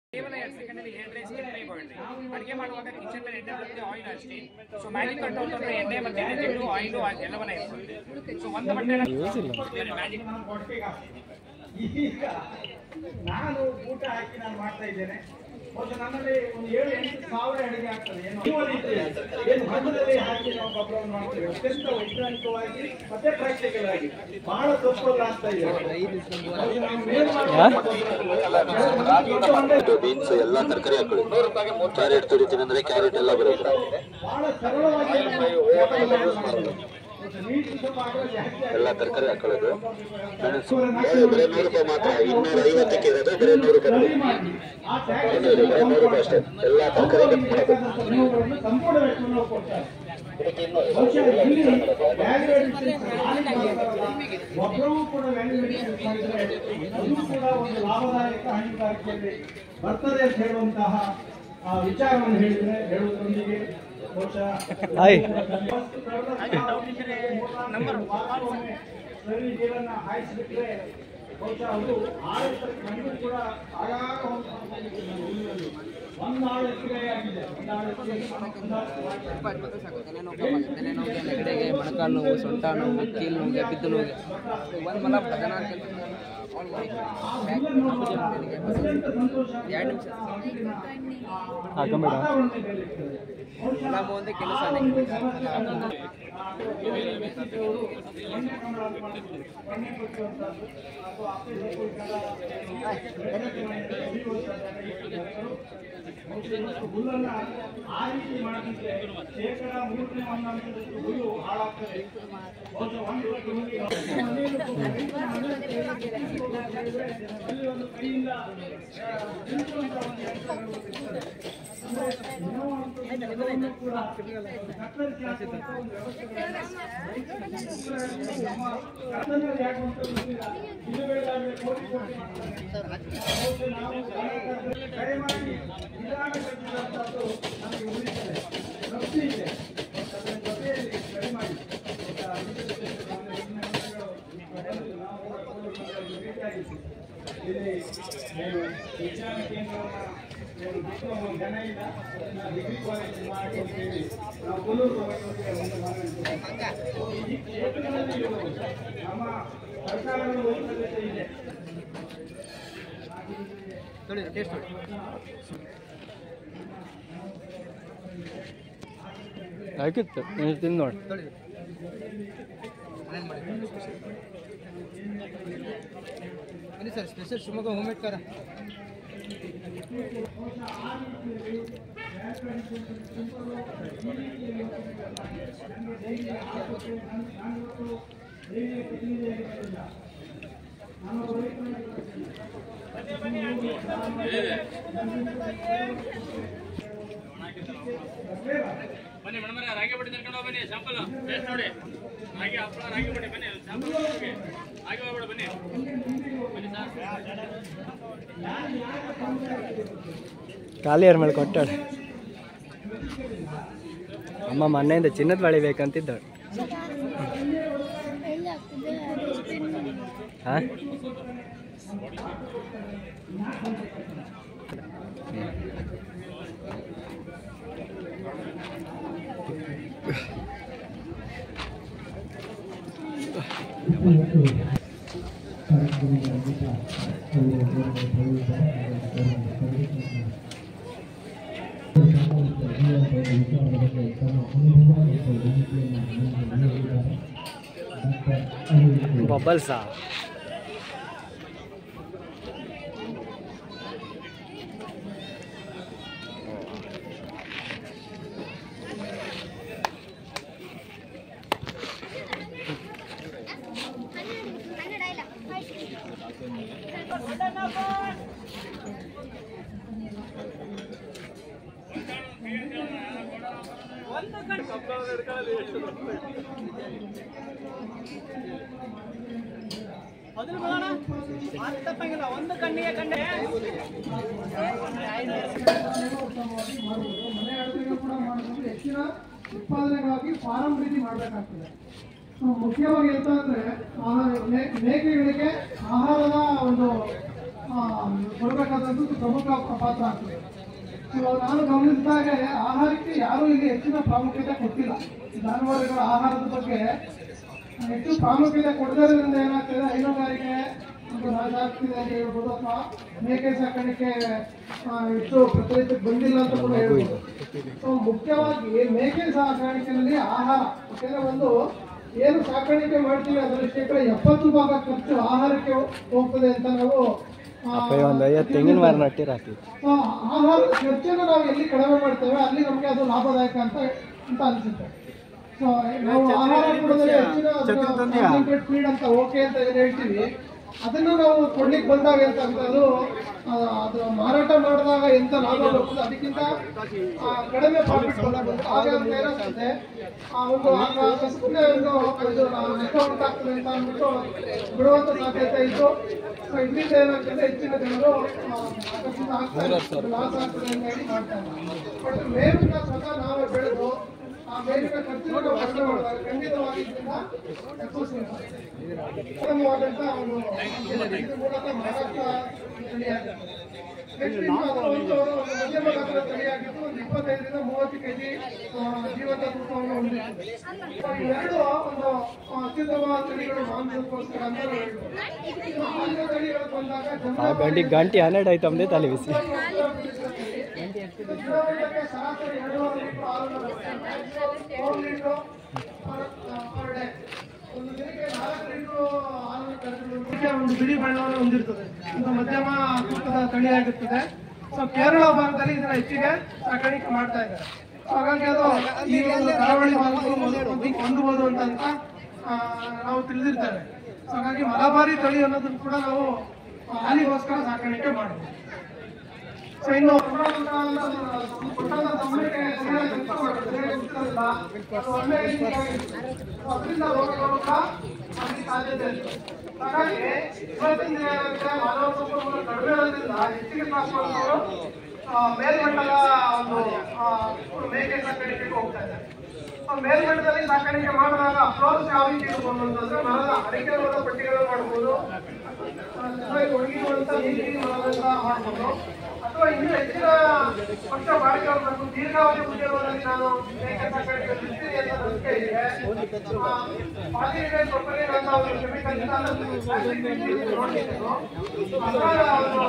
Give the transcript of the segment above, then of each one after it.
ಕೇವಲ ಎರಡು ಸೆಕೆಂಡ್ ಅಲ್ಲಿ hair dry skin dry boiled ಅಡುಗೆ ಮಾಡುವಾಗ ಕಿಚನ್ ಮೇಲೆ ಎಣ್ಣೆ ಬರುತ್ತೆ ಆಯಿಲ್ ಅಷ್ಟೇ ಸೊ ಮ್ಯಾಜಿಕ್ ಕಂಟ್ರೋಲ್ ಅಂದ್ರೆ ಎಣ್ಣೆ ಮತ್ತೆ ಎಣ್ಣೆ ತೆಗೆದು ಆಯಿಲು ಎಲ್ಲವನ್ನ ಇರ್ತದೆ ಸೊ ಒಂದು ಬಟ್ಟೆ ಮ್ಯಾಜಿಕ್ ಈಗ ನಾನು ಊಟ ಹಾಕಿ ನಾನು ಮಾಡ್ತಾ ಇದ್ದೇನೆ ಬಹುಶಃ ನನ್ನಲ್ಲಿ ಒಂದು ಏಳು ಎಂಟು ಸಾವಿರ ಅಡಿಗೆ ಆಗ್ತದೆ ಏನು ಏನು ಹಣ್ಣಲ್ಲಿ ಹಾಕಿ ನಾವು ಗೊಬ್ಬರವನ್ನು ಮಾಡ್ತೇವೆ ಅತ್ಯಂತ ವೈಜ್ಞಾನಿಕವಾಗಿ ಮತ್ತೆ ಪ್ರಾಕ್ಟಿಕಲ್ ಆಗಿ ಬಹಳ ತಪ್ಪಲ್ಲ ಆಗ್ತಾ ಇದೆ ಬಹುಶಃ ನಾವು ಮೇಲ್ ಮಾಡುವ ಬೀನ್ಸ್ ಎಲ್ಲ ತರಕಾರಿ ಹಾಕೊಳ್ಳಿ ಕ್ಯಾರೆಟ್ ತುರಿತೀನಿ ಅಂದ್ರೆ ಕ್ಯಾರೆಟ್ ಎಲ್ಲ ಬರುತ್ತೆ ಬಹಳ ಸರಳವಾಗಿ ನೀಟ್ ಸ್ವಲ್ಪ ಹಾಕಿದ್ರೆ ಜಾಸ್ತಿ ಆಗುತ್ತೆ. ಎಲ್ಲ ತರಕಾರಿ ಹಾಕೊಳ್ಳೋದು ಮೆಣಸು ಬರೀ ನೂರು ರೂಪಾಯಿ ಮಾತ್ರ ಇನ್ನೂರ ಐವತ್ತಕ್ಕೆ ಇರೋದು ಬರೀ ನೂರು ರೂಪಾಯಿ ಆ ಟ್ಯಾಕ್ಸ್ ಬರೀ ನೂರು ರೂಪಾಯಿ ಅಷ್ಟೇ ಎಲ್ಲ ತರಕಾರಿ ಬೇಕಾದಂತ ಸಂಯೋಗವನ್ನು ಸಂಪೂರ್ಣ ವೆಚ್ಚವನ್ನು ನಾವು ಕೊಡ್ತಾರೆ ಬಹುಶಃ ಇಲ್ಲಿ ವ್ಯಾಲ್ಯೂ ಅಡಿಷನ್ ಒಬ್ಬರೂ ಕೂಡ ವ್ಯಾಲ್ಯೂ ಅಡಿಷನ್ ಮಾಡಿದ್ರೆ ಅದು ಕೂಡ ಒಂದು ಲಾಭದಾಯಕ ಹೈನುಗಾರಿಕೆಯಲ್ಲಿ ಬರ್ತದೆ ಅಂತ ಹೇಳುವಂತಹ ಆ ವಿಚಾರವನ್ನು ಹೇಳಿದ್ರೆ ಹೇಳುವುದರೊಂದಿಗೆ ಬಹುಶಃ ನಂಬರ್ ಸರಿ ನೀರನ್ನ ಹಾಯಿಸಿಬಿಟ್ರೆ ಬಹುಶಃ ಅದು ಆರು ಮಣ್ಣು ಕೂಡ ಆಗಾಗ ಒಂದು ಒಂದು ಆಳು ಎಕರೆ ಆಗಿದೆ ಒಂದು ಆಳು ಎಕರೆ ತಲೆನೋವು ತಲೆನೋವಿಗೆ ನೆಗಡಿಗೆ ಮೊಣಕಾಲು ನೋವು ಸೊಂಟ ನೋವು ಕೀಲು ನೋವಿಗೆ ಬಿದ್ದು ನೋವಿಗೆ ಒಂದು ಮಲ ಭಜನ ಅತ್ಯಂತ ಸಂತೋಷ ಎರಡು ನಿಮಿಷ ನಮ್ಮ ಒಂದು ಕೆಲಸ ಹುಲ್ಲನ್ನ ಆ ರೀತಿ ಮಾಡಿದ್ರೆ ಶೇಕಡ ಮೂರನೇ ಒಂದಂಶದಷ್ಟು ಹುಲ್ಲು ಹಾಳಾಗ್ತದೆ ಬಹುಶಃ ಒಂದು ಹುಲ್ಲಿಗೆ ಅಲ್ಲಿ ಒಂದು ಕೈಯಿಂದ ಆ, ನಿಂತುವಂತ ಒಂದು ಯಂತ್ರಗಳು ಇರ್ತದೆ. ಅಂದ್ರೆ ನೋವಂತದ್ದು ಎಲ್ಲವನ್ನೂ ಕೂಡ ಕತ್ತರಿಸಿ ಹಾಕುವಂತ ಒಂದು ವ್ಯವಸ್ಥೆಗಳನ್ನ ನಮ್ಮ ಕರ್ತವ್ಯದಲ್ಲಿ ಹಾಕುವಂಥದ್ದು ಇಲ್ಲ. ಇದು ಬೇಕಾದ್ರೆ ಕೋಟಿ ಕೋಟಿ ಮಾಡ್ತಾರೆ. ಬಹುಶಃ ನಾವು ದಯಮಾಡಿ ನಿಧಾನಗತಿಯುವಂಥದ್ದು ನಮಗೆ ಉಳಿತದೆ ತೃಪ್ತಿ ಇದೆ ಅದರ ಜೊತೆಯಲ್ಲಿ ಕಡಿಮೆ ಮಾಡಿ ಇಲ್ಲಿ ಏನು ವಿಜ್ಞಾನ ಕೇಂದ್ರವನ್ನ ಏನು ಬಿಟ್ಟು ಜನ ಇಲ್ಲ ಅದನ್ನ ಡಿಗ್ರಿ ಕಾಲೇಜ್ ಮಾಡಿ ಅಂತ ಹೇಳಿ ನಾವು ಕೊಲ್ಲೂರು ವೈದ್ಯರಿಗೆ ಒಂದು ಮನವಿ ಈ ಕ್ಷೇತ್ರಗಳಲ್ಲಿ ಇರುವುದು ನಮ್ಮ ಸರ್ಕಾರಗಳು ವಹಿಸಲಿದೆ ಇದೆ ಟೇಸ್ಟ್ ನೋಡಿ ಆಗಿತ್ತು ನೀವು ತಿಂದು ನೋಡಿ ಮನೇಲಿ ಮಾಡಿ ಬನ್ನಿ sir special Shivamogga home made ಖಾರ ಬನ್ನಿ ಮೇಡಮ್ ರಾಗಿ ಬಟ್ಟಿ ತರ್ಕೊಂಡು ಬನ್ನಿ ಸ್ಯಾಂಪಲ್ ಟೇಸ್ಟ್ ನೋಡಿ ರಾಗಿ ಹಪ್ಪಳ ರಾಗಿ ಬಟ್ಟಿ ಬನ್ನಿ ಸ್ಯಾಂಪಲ್ ರಾಗಿ ಹೋಗ್ಬೇಡ ಬನ್ನಿ ಬನ್ನಿ ಸರ್ ಖಾಲಿಯವ್ರ ಮೇಲೆ ಕೊಟ್ಟಾಳೆ ಅಮ್ಮ ಮೊನ್ನೆಯಿಂದ ಚಿನ್ನದ ಬಳಿ ಬೇಕಂತಿದ್ದಾಳೆ ಎಲ್ಲಿ ಆಗ್ತದೆ ಅದು ಸ್ಪಿನ್ ಹಾಂ ಬಬಲ್ಸಾ ಕನ್ನಡ ಇಲ್ಲ ಒಂದು ಕಣ್ಣಿಗೆ ಕಂಡೆ ಮನೆ ಅಡುಗೆ ಕೂಡ ಮಾಡಬಹುದು ಹೆಚ್ಚಿನ ಉತ್ಪಾದನೆಗಾಗಿ ಫಾರಂ ರೀತಿ ಮಾಡಬೇಕಾಗ್ತದೆ ಮುಖ್ಯವಾಗಿ ಎಂತ ಅಂದ್ರೆ ಆಹಾರ ಮೇ- ಮೇಕೆಗಳಿಗೆ ಆಹಾರದ ಒಂದು ಕೊಡಬೇಕಾದಂಥದ್ದು ಪ್ರಮುಖ ಪಾತ್ರ ಆಗ್ತದೆ ಸೊ ನಾನು ಗಮನಿಸಿದಾಗ ಆಹಾರಕ್ಕೆ ಯಾರೂ ಇಲ್ಲಿ ಹೆಚ್ಚಿನ ಪ್ರಾಮುಖ್ಯತೆ ಕೊಟ್ಟಿಲ್ಲ ಜಾನುವಾರುಗಳ ಆಹಾರದ ಬಗ್ಗೆ ಹೆಚ್ಚು ಪ್ರಾಮುಖ್ಯತೆ ಕೊಡೋದ್ರಿಂದ ಏನಾಗ್ತದೆ ಹೈನುಗಾರಿಕೆ ಒಂದು ನಾಶ ಆಗ್ತಿದೆ ಅಂತ ಹೇಳ್ಬೋದು ಅಥವಾ ಮೇಕೆ ಸಾಕಾಣಿಕೆ ಆ, ಹೆಚ್ಚು ಪ್ರಚಲಿತಕ್ಕೆ ಬಂದಿಲ್ಲ ಅಂತ ಕೂಡ ಹೇಳ್ಬೋದು ಸೊ ಮುಖ್ಯವಾಗಿ ಮೇಕೆ ಸಾಕಾಣಿಕೆಯಲ್ಲಿ ಆಹಾರ ಯಾಕಂದ್ರೆ ಒಂದು ಏನು ಸಾಕಾಣಿಕೆ ಮಾಡ್ತೀವಿ ಅದರಲ್ಲಿ ಶೇಕಡ ಎಪ್ಪತ್ತು ಭಾಗ ಖರ್ಚು ಆಹಾರಕ್ಕೆ ಹೋಗ್ತದೆ ಅಂತ ನಾವು ಆ, ಅಪ್ಪ ಒಂದು ಐವತ್ತು ತೆಂಗಿನ ಮರ ನಟ್ಟಿರಾಕಿ ಸೊ ಆಹಾರ ಖರ್ಚನ್ನು ನಾವು ಎಲ್ಲಿ ಕಡಿಮೆ ಮಾಡ್ತೇವೆ ಅಲ್ಲಿ ನಮಗೆ ಅದು ಲಾಭದಾಯಕ ಅಂತ ಅಂತ ಅನ್ಸುತ್ತೆ ಸೊ ನಾವು ಆಹಾರ ಕೊಡೋದ್ರಲ್ಲಿ ಹೆಚ್ಚಿನ ಫೀಡ್ ಅಂತ ಓಕೆ ಅಂತ ಏನು ಹೇಳ್ತೀವಿ ಅದನ್ನು ನಾವು ಕೊಡ್ಲಿಕ್ಕೆ ಬಂದಾಗ ಎಂತ ಆಗ್ತದೆ ಅದು ಆ, ಅದು ಮಾರಾಟ ಮಾಡಿದಾಗ ಎಂತ ಲಾಭ ಬರ್ತದೆ ಅದಕ್ಕಿಂತ ಆ, ಕಡಿಮೆ ಪ್ರಾಫಿಟ್ ಬಂದಾಗ ಆಗ ಅದು ಏನಾಗ್ತದೆ ಆ ಒಂದು ಆಗ ಕಸಬನ್ನೇ ಒಂದು ಇದು ನಷ್ಟ ಉಂಟಾಗ್ತದೆ ಅಂತ ಅಂದ್ಬಿಟ್ಟು ಬಿಡುವಂತ ಸಾಧ್ಯತೆ ಇದ್ದು ಸೊ ಇದರಿಂದ ಏನಾಗ್ತದೆ ಹೆಚ್ಚಿನ ಜನರು ಆ, ಆಕರ್ಷಿತ ಆಗ್ತಾರೆ ಲಾಸ್ ಆಗ್ತದೆ ಅಂತ ಹೇಳಿ ಮಾಡ್ತಾರೆ ಬಟ್ ಮೇವಿನ ಸ್ವತಃ ನಾವೇ ಬೆಳೆದು ಆ ಮೇವಿನ ಖರ್ಚನ್ನು ನಾವು ಕಡಿಮೆ ಮಾಡಿದಾಗ ಖಂಡಿತವಾಗಿ ಇದರಿಂದ ತಪ್ಪಿಸ್ಬೇಕು. ಉತ್ತಮವಾದಂತ ಒಂದು ಇದು ಮೂಲಕ ಮಹಾರಾಷ್ಟ್ರ ತಳಿಯಾಗಿದೆ. Next ಇನ್ನು ಅದು ಒಂದು ಒಂದು ಮಧ್ಯಮ ಗಾತ್ರದ ತಳಿಯಾಗಿದ್ದು ಒಂದು ಇಪ್ಪತ್ತೈದರಿಂದ ಮೂವತ್ತು ಕೆಜಿ ಜೀವಂತ ತೂಕವನ್ನು ಹೊಂದಿದೆ ಸೊ ಇವೆರಡು ಒಂದು ಆ, ಅತ್ಯುತ್ತಮ ತಳಿಗಳು ಮಾಂಸಕ್ಕೋಸ್ಕರ ಅಂತ ನಾವು ಹೇಳ್ಬೋದು. ಇನ್ನು ಹಾಲಿನ ತಳಿಗಳು ಬಂದಾಗ ಆ ಜನ್ಮ ಗಂಟೆ ಗಂಟೆ ಹನ್ನೆರಡು ಆಯ್ತು ತಮ್ಮದೇ ತಲೆ ಬಿಸಿ ದಿನವೊಂದಕ್ಕೆ ಸರಾಸರಿ ಎರಡೂವರೆ ಲೀಟರ್ ಹಾಲನ್ನು ಬರುತ್ತೆ. ಮೂರು ಲೀಟರ್ per day. ಒಂದು ದಿನಕ್ಕೆ ನಾಲ್ಕು ಲೀಟರ್ ಹಾಲನ್ನು ಕರೆದುಕೊಂಡು ಒಂದು ಬಿಳಿ ಬಣ್ಣವನ್ನು ಹೊಂದಿರ್ತದೆ ಇದು ಮಧ್ಯಮ ತೂಕದ ತಳಿಯಾಗಿರ್ತದೆ ಸೊ ಕೇರಳ ಭಾಗದಲ್ಲಿ ಇದನ್ನ ಹೆಚ್ಚಿಗೆ ಸಾಕಾಣಿಕೆ ಮಾಡ್ತಾ ಇದ್ದಾರೆ So ಹಾಗಾಗಿ ಅದು ಈ ಒಂದು ಕರಾವಳಿ ಭಾಗದಲ್ಲಿ ಒಂದು- ಹೊಂದಬಹುದು ಅಂತ ಅಂತ, ಆ, ನಾವು ತಿಳಿದಿರ್ತೇವೆ So ಹಾಗಾಗಿ ಮಲಬಾರಿ ತಳಿ ಅನ್ನೋದನ್ನು ಕೂಡ ನಾವು ಆ, ಹಾಲಿಗೋಸ್ಕರ ಸಾಕಾಣಿಕೆ ಮಾಡಬಹುದು ಸೊ ಇನ್ನು ಪುಟ್ಟದ ತಮ್ಮನಿಗೆ ಸರಿಯಾದ ಕೆಲಸ ಮಾಡೋದು, ಸರಿಯಾಗಿ ಗೊತ್ತಿರೋದಿಲ್ಲ. ಅದು ಒಳ್ಳೆ ರೀತಿಯಾಗಿ ಅದರಿಂದ ರೋಗಗಳು ಕೂಡ ಆಗಲಿಕ್ಕೆ ಸಾಧ್ಯತೆ ಇದೆ. ಹಾಗಾಗಿ ಇವತ್ತಿನ ದಿನ ಏನಾಗುತ್ತೆ, ಮಾನವ ಸಂಪನ್ಮೂಲ ಕಡಿಮೆ ಇರೋದ್ರಿಂದ ಹೆಚ್ಚಿಗೆ ಕ್ಲಾಸ್ ಮಾಡೋರು ಆ, ಮೇಲ್ಮಟ್ಟದ ಒಂದು ಆ, ಮೇಕೆ ಸಾಕಾಣಿಕೆಗೆ ಹೋಗ್ತಾ ಇದ್ದಾರೆ ಸೊ ಮೇಲ್ಮಟ್ಟದಲ್ಲಿ ಸಾಕಾಣಿಕೆ ಮಾಡಿದಾಗ ಅಪ್ರೋಚ್ ಯಾವ ರೀತಿ ಇರ್ಬೋದು ಅಂತಂದ್ರೆ ಮರದ ಅಡಿಕೆ ಮರದ ಪಟ್ಟಿಗಳನ್ನು ಮಾಡ್ಬೋದು ಚೆನ್ನಾಗಿ ಒಣಗಿರುವಂತ ನೀಲಿ ಮರದಿಂದ ಮಾಡ್ಬೋದು ಅಥವಾ ಇನ್ನೂ ಹೆಚ್ಚಿನ ವರ್ಷ ಬಾಳಿಕೆ ಬರಬೇಕು ದೀರ್ಘಾವಧಿ ಉದ್ಯೋಗದಲ್ಲಿ ನಾನು ಮೇಕೆ ಸಾಕಾಣಿಕೆ ಬಿಡ್ತೀನಿ ಅಂತ ನಂಬಿಕೆ ಇದೆ ಆ, ಪಾಲಿಗೆ ಕೊಬ್ಬರಿ ಅಂತ ಒಂದು ಕೆಮಿಕಲ್ ಇಂದ ಅದನ್ನು plastic ರೀತಿಯಲ್ಲಿ ನೋಡ್ತಿದ್ದೆನು. ಅದರ ಒಂದು,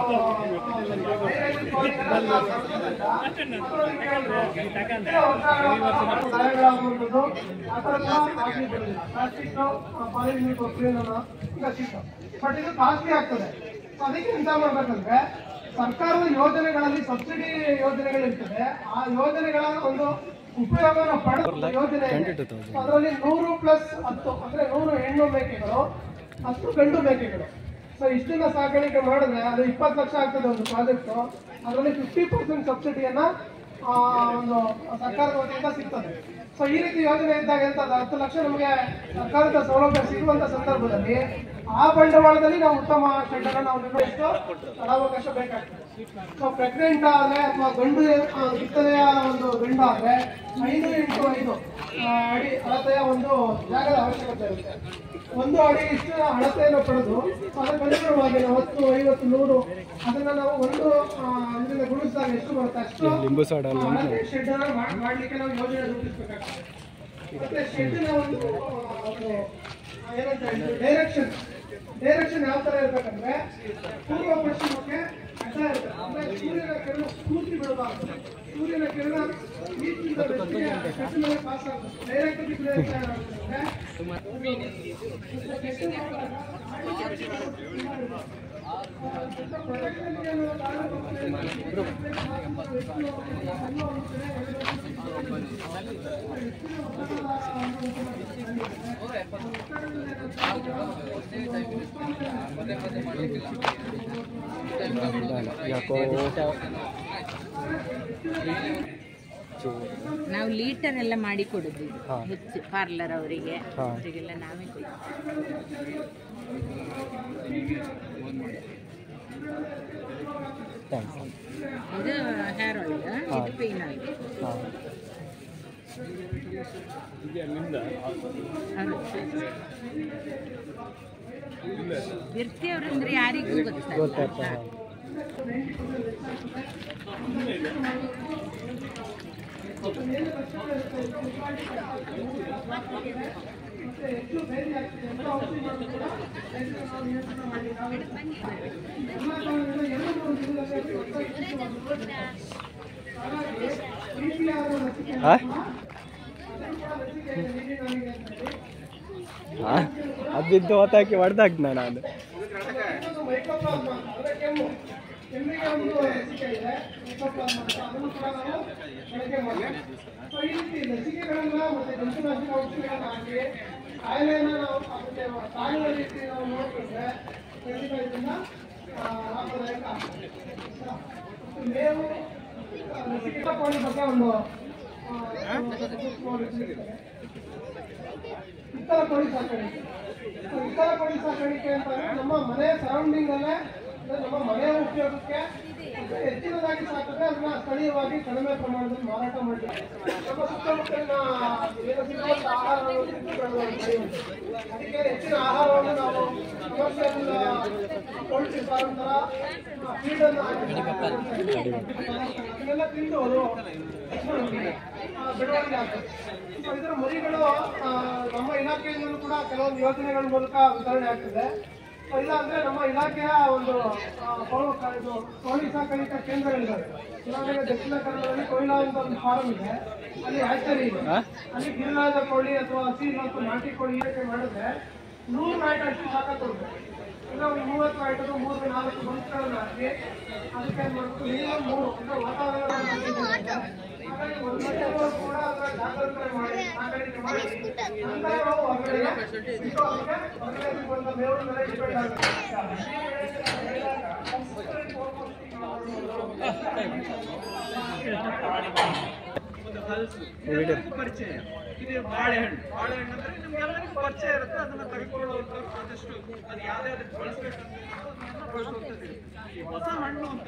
ಆ, ಹೈರೈಸಿಸ್ ಪಾಲಿಮರ್ ಅಂತ ಬರ್ತದಲ್ಲ, ಅದರೊಳಗೆ ಹೆಚ್ಚಿನ ವರ್ಷ ಗಾಯಗಳಾಗುವಂಥದ್ದು ಆ ಥರ ಕೂಡ ಆಗ್ಲಿಕ್ಕಿಲ್ಲ. ಪ್ಲಾಸ್ಟಿಕ್ ಪಾಲಿಮರ್ ಕೊಬ್ಬರಿಯನ್ನು ಈಗ ಸಿಗ್ತವೆ ಬಟ್ ಇದು ಕಾಸ್ಟ್ಲಿ ಆಗ್ತದೆ ಸೊ ಅದಕ್ಕೆ ಎಂತ ಮಾಡ್ಬೇಕಂದ್ರೆ ಸರ್ಕಾರದ ಯೋಜನೆಗಳಲ್ಲಿ ಸಬ್ಸಿಡಿ ಯೋಜನೆಗಳಿರ್ತದೆ ಆ ಯೋಜನೆಗಳ ಒಂದು ಉಪಯೋಗನ ಪಡೆದ ಯೋಜನೆ ಇದೆ. ಸೊ ಅದರಲ್ಲಿ ನೂರು ಪ್ಲಸ್ ಹತ್ತು ಅಂದ್ರೆ ನೂರು ಹೆಣ್ಣು ಮೇಕೆಗಳು ಹತ್ತು ಗಂಡು ಮೇಕೆಗಳು ಸೊ ಇಷ್ಟನ್ನ ಸಾಕಾಣಿಕೆ ಮಾಡಿದ್ರೆ ಅದು ಇಪ್ಪತ್ತು ಲಕ್ಷ ಆಗ್ತದೆ ಒಂದು ಪ್ರಾಜೆಕ್ಟ್ ಅದರಲ್ಲಿ ಫಿಫ್ಟಿ ಪರ್ಸೆಂಟ್ ಸಬ್ಸಿಡಿಯನ್ನ ಆ, ಒಂದು ಸರ್ಕಾರದ ವತಿಯಿಂದ ಸಿಗ್ತದೆ ಸೊ ಈ ರೀತಿ ಯೋಜನೆ ಇದ್ದಾಗ ಎಂತ ಅದು ಹತ್ತು ಲಕ್ಷ ನಮಗೆ ಸರ್ಕಾರದ ಸೌಲಭ್ಯ ಸಿಗುವಂತ ಸಂದರ್ಭದಲ್ಲಿ ಆ ಬಂಡವಾಳದಲ್ಲಿ ನಾವು ಉತ್ತಮ ಶೆಡ್ಡನ್ನು ನಾವು ನಿರ್ವಹಿಸಲು ಸ್ಥಳಾವಕಾಶ ಬೇಕಾಗ್ತದೆ ಸೊ ಪ್ರೆಗ್ನೆಂಟ್ ಆದ್ರೆ ಅಥವಾ ಗಂಡು ಆ, ಬಿತ್ತನೆಯ ಒಂದು ಗಂಡು ಆದ್ರೆ ಐದು ಇಂಟು ಐದು ಆ, ಅಡಿ ಅಳತೆಯ ಒಂದು ಜಾಗದ ಅವಶ್ಯಕತೆ ಇರುತ್ತೆ ಒಂದು ಅಡಿ ಇಷ್ಟು ಅಳತೆಯನ್ನು ಪಡೆದು ಅದಕ್ಕೆ ಅನುಗುಣವಾಗಿ ನಾವು ಹತ್ತು ಐವತ್ತು ನೂರು ಅದನ್ನ ನಾವು ಒಂದು ಆ, ಇದರಿಂದ ಗುಣಿಸಿದಾಗ ಎಷ್ಟು ಬರುತ್ತೆ ಅಷ್ಟು ಲಿಂಬು ಸೋಡಾ ಆ, ಅಳತೆ ಶೆಡ್ ಅನ್ನ ಮಾಡ್- ಮಾಡ್ಲಿಕ್ಕೆ ನಾವು ಯೋಜನೆ ರೂಪಿಸಬೇಕಾಗ್ತದೆ ಮತ್ತೆ ಶೆಡ್ಡಿನ ಒಂದು ಆ, ಒಂದು ಆ, ಏನಂತ ಹೇಳ್ತೀವಿ ಡೈರೆಕ್ಷನ್ ಡೈರೆಕ್ಷನ್ ಯಾವ ತರ ಇರ್ಬೇಕಂದ್ರೆ ಪೂರ್ವ ಪಶ್ಚಿಮಕ್ಕೆ ಅಡ್ಡ ಇರುತ್ತೆ ಅಂದ್ರೆ ಸೂರ್ಯನ ಕಿರಣ ಪೂರ್ತಿ ಬೀಳಬಾರ್ದು ಸೂರ್ಯನ ಕಿರಣ ಈಚಿಂದ ವೆಸ್ಟಿಗೆ ಶೆಡ್ ಮೇಲೆ ಪಾಸ್ ಆಗುತ್ತೆ ಡೈರೆಕ್ಟ್ ಬಿದ್ದರೆ ಏನಾಗುತ್ತೆ ಯಾಕೋ ನಾವು ಲೀಟರ್ ಎಲ್ಲ ಮಾಡಿ ಕೊಡುದು ಇದು. ಹಾ. ಹೆಚ್ಚು ಪಾರ್ಲರ್ ಅವರಿಗೆ ಹಾ. ಅವರಿಗೆಲ್ಲ ನಾವೇ ಕೊಡುದು ಥ್ಯಾಂಕ್ಸ್ ಇದು ಹೇರ್ ಆಯಿಲ್ ಇದು ಪೇನ್ ಆಯಿಲ್ ಹಾಂ ಹೌದು ಇರ್ತಿಯವ್ರು ಅಂದ್ರೆ ಯಾರಿಗೂ ಗೊತ್ತಲ್ಲ ಗೊತ್ತಾಯ್ತಾ ಹಾಂ ಹಾಂ ಅದಿದ್ದು ಹೊತ್ತಾಕಿ ಹೊಡೆದಾಕ್ನ ನಾನು ಮೈಕೋಪ್ಲಾಸ್ಮಾ ಅಂದ್ರೆ ಕೆಮ್ಮು ಕೆಮ್ಮಿಗೆ ಒಂದು ಲಸಿಕೆ ಇದೆ ಮೈಕೋಪ್ಲಾಸ್ಮಾ ಅಂತ ಅದನ್ನು ಕೂಡ ನಾವು ಬಳಕೆ ಮಾಡ್ತೀವಿ ಸೊ ಈ ರೀತಿ ಲಸಿಕೆಗಳನ್ನ ಮತ್ತೆ ಜಂತುನಾಶಕ ಔಷಧಿಗಳನ್ನ ಹಾಕಿ ಕಾಯಿಲೆಯನ್ನ ನಾವು ಅದಕ್ಕೆ ಕಾಯಿಲೆ ರೀತಿ ನಾವು ನೋಡ್ಕೊಂಡ್ರೆ ಖಂಡಿತ ಇದನ್ನ ಆ, ಲಾಭದಾಯಕ ಆಗ್ತದೆ. ಮತ್ತು ಮೇವು ಆ, ಲಸಿಕೆ ಕೋಳಿ ಬಗ್ಗೆ ಒಂದು ಆ, ತಿಳಿಸ್ತಾರೆ. ಇತರ ಕೋಳಿ ಸಾಕಾಣಿಕೆ ಸೊ ಇತರ ಕೋಳಿ ಸಾಕಾಣಿಕೆ ಅಂತಂದ್ರೆ ನಮ್ಮ ಮನೆ ಸರೌಂಡಿಂಗ್ ಅಲ್ಲೇ ಅಂದ್ರೆ ನಮ್ಮ ಮನೆಯ ಉಪಯೋಗಕ್ಕೆ ಮತ್ತೆ ಹೆಚ್ಚಿನದಾಗಿ ಸಾಕಿದ್ರೆ ಅದನ್ನ ಸ್ಥಳೀಯವಾಗಿ ಕಡಿಮೆ ಪ್ರಮಾಣದಲ್ಲಿ ಮಾರಾಟ ಮಾಡಲಿಕ್ಕೆ ನಮ್ಮ ಸುತ್ತಮುತ್ತಲಿನ ಏನು ಸಿಗುವಂತ ಆಹಾರವನ್ನು ತಿಂದು ಬೆಳೆಯುವಂತ ಬೆಳೆಯುವಂಥದ್ದು. ಅದಕ್ಕೆ ಹೆಚ್ಚಿನ ಆಹಾರವನ್ನು ನಾವು ಕಮರ್ಷಿಯಲ್ ಪೋಲ್ಟ್ರಿ ಫಾರ್ಮ್ ತರ ಫೀಡನ್ನು ಅದನ್ನೆಲ್ಲ ತಿಂದು ಅದು ಆ, ಬೆಳವಣಿಗೆ ಆಗ್ತದೆ ಸೊ ಇದರ ಮರಿಗಳು ಆ, ನಮ್ಮ ಇಲಾಖೆಯಿಂದಲೂ ಕೂಡ ಕೆಲವೊಂದು ಯೋಜನೆಗಳ ಮೂಲಕ ವಿತರಣೆ ಆಗ್ತದೆ ಸೊ ಇಲ್ಲ ಅಂದ್ರೆ ನಮ್ಮ ಇಲಾಖೆಯ ಒಂದು ಆ, ಕೋಳು ಕ- ಇದು ಕೋಳಿ ಸಾಕಾಣಿಕಾ ಕೇಂದ್ರಗಳಿದ್ದಾವೆ ಉದಾಹರಣೆಗೆ ದಕ್ಷಿಣ ಕನ್ನಡದಲ್ಲಿ ಕೊಯ್ಲಾ ಅಂತ ಒಂದು ಫಾರಂ ಇದೆ ಅಲ್ಲಿ ಹ್ಯಾಚರಿ ಇದೆ ಅಲ್ಲಿ ಗಿರಿರಾಜ ಕೋಳಿ ಅಥವಾ ಹಸಿ ಮತ್ತು ನಾಟಿ ಕೋಳಿ ಇಲಾಖೆ ಮಾಡಿದ್ರೆ ನೂರು ನಾಯ್ಟ್ ಅಷ್ಟು ಸಾಕಾಗ್ತದೆ ಇಲ್ಲ ಒಂದು ಮೂವತ್ತು ನಾಯ್ಟು ಮೂರು ನಾಲ್ಕು ಬಂಚ್ಗಳನ್ನ ಹಾಕಿ ಅದಕ್ಕೆ ಏನ್ ಮಾಡ್ಬೇಕು ಮಿನಿಮಮ್ ಮೂರು ಅಂದ್ರೆ ವಾತಾವರಣ ಹಾಗಾಗಿ ಒಂದು ವರ್ಷದವರೆಗೂ ಕೂಡ ಅದರ ಜಾಗೃತಿ ಮಾಡಿ ಸಾಕಾಣಿಕೆ ಮಾಡಿ ನಂತರ ನಾವು ಹೊರಗಡೆ ಬಿಟ್ಟು ಅದಕ್ಕೆ ಹೊರಗಡೆ ಸಿಗುವಂತ ಮೇವಿನ ಮೇಲೆ ಡಿಪೆಂಡ್ ಆಗುತ್ತೆ ಪರಿಚಯ ಇದು ಬಾಳೆಹಣ್ಣು ಬಾಳೆಹಣ್ಣು ಅಂದ್ರೆ ನಿಮ್ಗೆಲ್ಲರಿಗೂ ಪರಿಚಯ ಇರುತ್ತೆ ಅದನ್ನ ತೆಗೆದುಕೊಳ್ಳುವಂತ ಆದಷ್ಟು ಅದು ಯಾವ್ದಾದ್ರು ಬಳಸ್ಬೇಕಂತ ಬಳಸುವಂಥದ್ದು ಹೊಸ ಹಣ್ಣು ಅಂತ